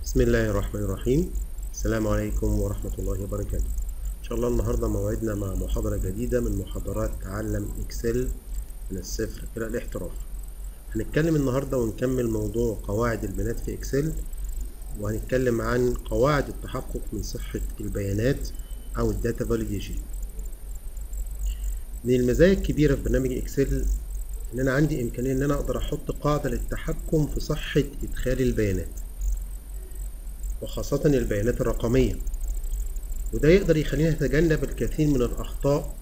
بسم الله الرحمن الرحيم السلام عليكم ورحمة الله وبركاته إن شاء الله النهاردة موعدنا مع محاضرة جديدة من محاضرات تعلم إكسل من الصفر إلى الاحتراف هنتكلم النهاردة ونكمل موضوع قواعد البيانات في إكسل وهنتكلم عن قواعد التحقق من صحة البيانات أو الداتا فاليديشن من المزايا الكبيرة في برنامج إكسل إن أنا عندي إمكانية إن أنا أقدر أحط قاعدة للتحكم في صحة إدخال البيانات وخاصة البيانات الرقمية وده يقدر يخلينا نتجنب الكثير من الأخطاء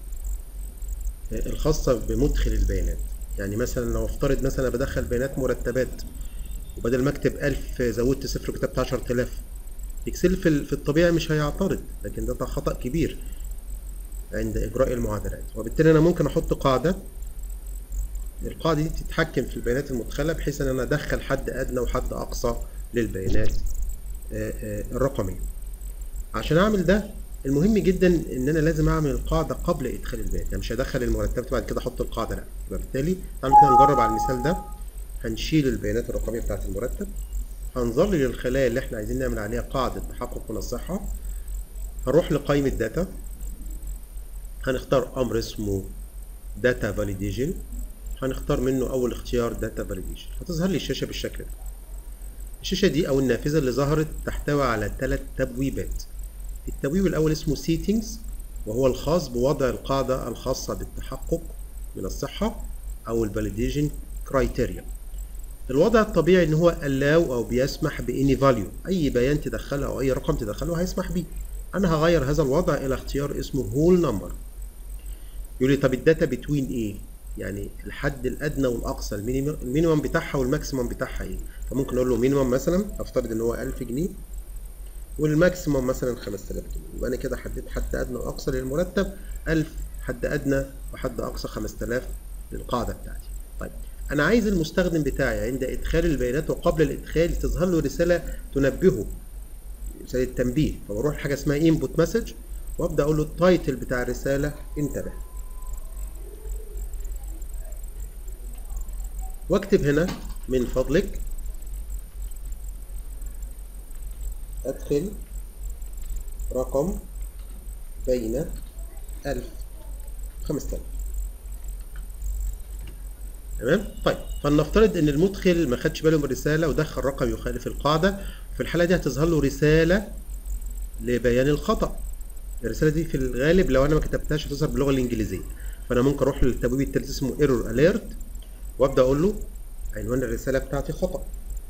الخاصة بمدخل البيانات يعني مثلا لو افترض مثلا بدخل بيانات مرتبات وبدل ما اكتب 1000 زودت صفر وكتبت 10000 اكسل في في الطبيعي مش هيعترض لكن ده خطأ كبير عند إجراء المعادلات وبالتالي أنا ممكن أحط قاعدة القاعدة دي تتحكم في البيانات المدخلة بحيث إن أنا أدخل حد أدنى وحد أقصى للبيانات الرقمية عشان أعمل ده المهم جدا إن أنا لازم أعمل القاعدة قبل إدخال البيانات يعني مش هدخل المرتبات وبعد كده أحط القاعدة لا يبقى بالتالي تعالوا كده نجرب على المثال ده هنشيل البيانات الرقمية بتاعة المرتب هنظلل الخلايا اللي احنا عايزين نعمل عليها قاعدة تحقق من الصحة هنروح لقائمة داتا هنختار أمر اسمه داتا فاليديشن هنختار منه أول اختيار داتا فاليديشن هتظهر لي الشاشة بالشكل ده الشاشة دي أو النافذة اللي ظهرت تحتوي على ثلاث تبويبات التبويب الأول اسمه Settings وهو الخاص بوضع القاعدة الخاصة بالتحقق من الصحة أو الفاليديشن كرايتيريا الوضع الطبيعي إن هو allow أو بيسمح بأني value أي بيان تدخله أو أي رقم تدخله هيسمح بيه أنا هغير هذا الوضع إلى اختيار اسمه whole number يقول لي طب الداتا بتوين إيه؟ يعني الحد الادنى والاقصى المينيمم المينيمم بتاعها والماكسيمم بتاعها ايه فممكن اقول له مينيمم مثلا افترض ان هو 1000 جنيه والماكسيمم مثلا 5000 جنيه يبقى انا كده حددت حد ادنى واقصى للمرتب 1000 حد ادنى وحد اقصى 5000 للقاعده بتاعتي طيب انا عايز المستخدم بتاعي عند ادخال البيانات وقبل الادخال تظهر له رساله تنبهه رساله تنبيه فبروح لحاجه اسمها انبوت مسج وابدا اقول له التايتل بتاع الرساله انتبه واكتب هنا من فضلك ادخل رقم بين ألف خمسة آلاف تمام طيب فلنفترض ان المدخل ما خدش باله من الرساله ودخل رقم يخالف القاعده في الحاله دي هتظهر له رساله لبيان الخطا الرساله دي في الغالب لو انا ما كتبتهاش هتظهر باللغه الانجليزيه فانا ممكن اروح للتبويب التالت اسمه ايرور اليرت وابدا اقول له عنوان الرساله بتاعتي خطا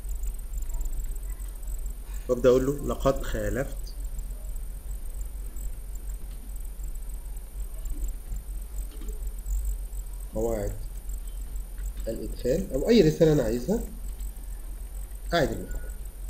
وابدا اقول له لقد خالفت قواعد الادخال او اي رساله انا عايزها اعد المحاولة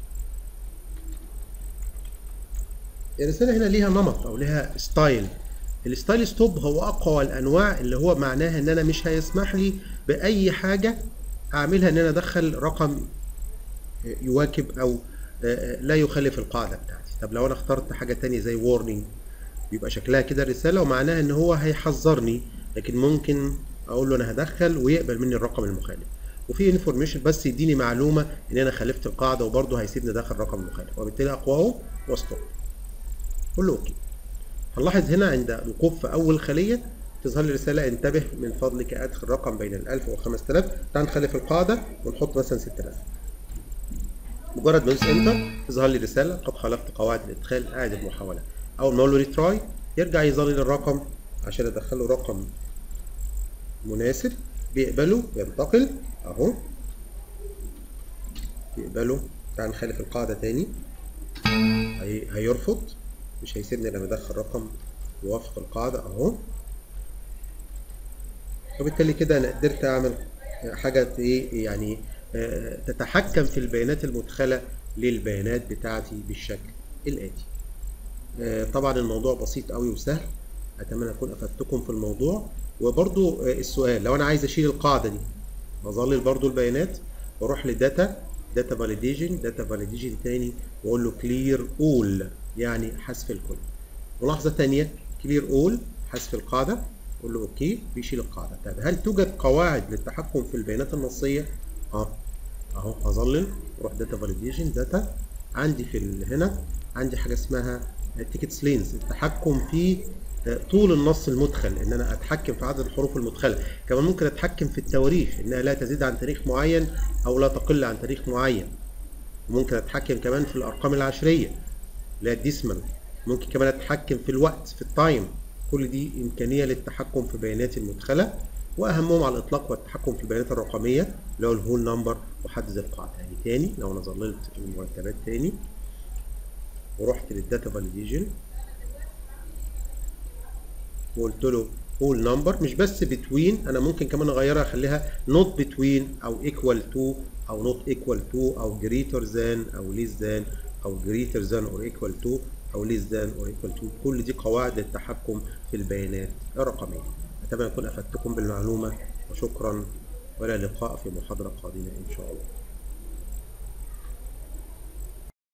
الرساله هنا ليها نمط او ليها ستايل الستايل ستوب هو اقوى الانواع اللي هو معناها ان انا مش هيسمح لي باي حاجه اعملها ان انا ادخل رقم يواكب او لا يخالف القاعده بتاعتي طب لو انا اخترت حاجه تانية زي وورنينج بيبقى شكلها كده رساله ومعناها ان هو هيحذرني لكن ممكن اقول له انا هدخل ويقبل مني الرقم المخالف وفي انفورميشن بس يديني معلومه ان انا خالفت القاعده وبرضه هيسيبني ادخل رقم مخالف وبالتالي اقواه وستوب قول له اوكي هنلاحظ هنا عند الوقوف في اول خليه تظهر لي رسالة انتبه من فضلك ادخل رقم بين ال 1000 و 5000 تعال نخلف القاعدة ونحط مثلا 6000 مجرد ما ندوس انتر تظهر لي رسالة قد خالفت قواعد الادخال اعد المحاولة اول ما اقول له ريتراي يرجع يظلل الرقم عشان ادخله رقم مناسب بيقبله ينتقل اهو بيقبله تعال نخالف القاعدة تاني هي... هيرفض مش هيسيبني لما ادخل رقم يوافق القاعدة اهو وبالتالي كده انا قدرت اعمل حاجه ايه يعني تتحكم في البيانات المدخله للبيانات بتاعتي بالشكل الاتي طبعا الموضوع بسيط قوي وسهل اتمنى اكون افدتكم في الموضوع وبرضو السؤال لو انا عايز اشيل القاعده دي بظلل برضو البيانات واروح لداتا داتا فاليديشن داتا فاليديشن تاني واقول له كلير اول يعني حذف الكل ملاحظه ثانيه كلير اول حذف القاعده اقول له اوكي بيشيل القاعده طب هل توجد قواعد للتحكم في البيانات النصيه اه اهو هظلل اروح داتا فاليديشن داتا عندي في ال- هنا عندي حاجه اسمها تيكتس لينز التحكم في آه، طول النص المدخل ان انا اتحكم في عدد الحروف المدخله كمان ممكن اتحكم في التواريخ انها لا تزيد عن تاريخ معين او لا تقل عن تاريخ معين ممكن اتحكم كمان في الارقام العشريه اللي هي الديسمال ممكن كمان اتحكم في الوقت في التايم كل دي امكانيه للتحكم في بيانات المدخله واهمهم على الاطلاق هو التحكم في البيانات الرقميه اللي هو الهول نمبر وحدد القاعده يعني تاني لو انا ظللت المرتبات تاني ورحت للداتا فاليديشن وقلت له هول نمبر مش بس بتوين انا ممكن كمان اغيرها اخليها نوت بتوين او ايكوال تو او نوت ايكوال تو او جريتر ذان او ليس ذان او جريتر ذان اور ايكوال تو او ليس ذان اور ايكوال تو كل دي قواعد للتحكم في البيانات الرقميه اتمنى اكون افدتكم بالمعلومه وشكرا والى اللقاء في محاضره قادمه ان شاء الله